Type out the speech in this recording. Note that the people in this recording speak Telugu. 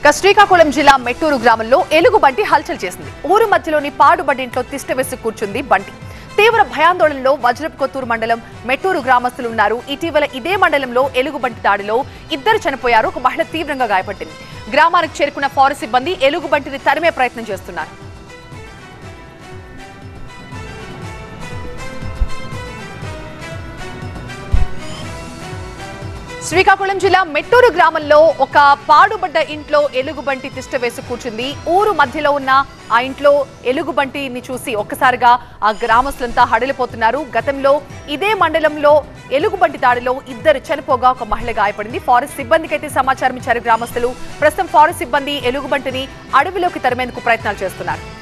ఇక శ్రీకాకుళం జిల్లా మెట్టూరు గ్రామంలో ఎలుగు బంటి హల్చల్ చేసింది ఊరు మధ్యలోని పాడుబడి ఇంట్లో తిష్ట వేసి కూర్చుంది బంటి తీవ్ర భయాందోళనలో వజ్రపు కొత్తూరు మండలం మెట్టూరు గ్రామస్తులు ఉన్నారు ఇటీవల ఇదే మండలంలో ఎలుగుబంటి దాడిలో ఇద్దరు చనిపోయారు ఒక మహిళ తీవ్రంగా గాయపడింది గ్రామానికి చేరుకున్న ఫారెస్ట్ సిబ్బంది ఎలుగుబంటిని తరిమే ప్రయత్నం చేస్తున్నారు శ్రీకాకుళం జిల్లా మెట్టూరు గ్రామంలో ఒక పాడుబడ్డ ఇంట్లో ఎలుగుబంటి తిష్ట వేసి కూర్చుంది ఊరు మధ్యలో ఉన్న ఆ ఇంట్లో ఎలుగుబంటిని చూసి ఒక్కసారిగా ఆ గ్రామస్తులంతా హడలిపోతున్నారు గతంలో ఇదే మండలంలో ఎలుగుబంటి దాడిలో ఇద్దరు చనిపోగా ఒక మహిళ గాయపడింది ఫారెస్ట్ సిబ్బందికి అయితే సమాచారం ఇచ్చారు గ్రామస్తులు ప్రస్తుతం ఫారెస్ట్ సిబ్బంది ఎలుగుబంటిని అడవిలోకి తరిమేందుకు ప్రయత్నాలు చేస్తున్నారు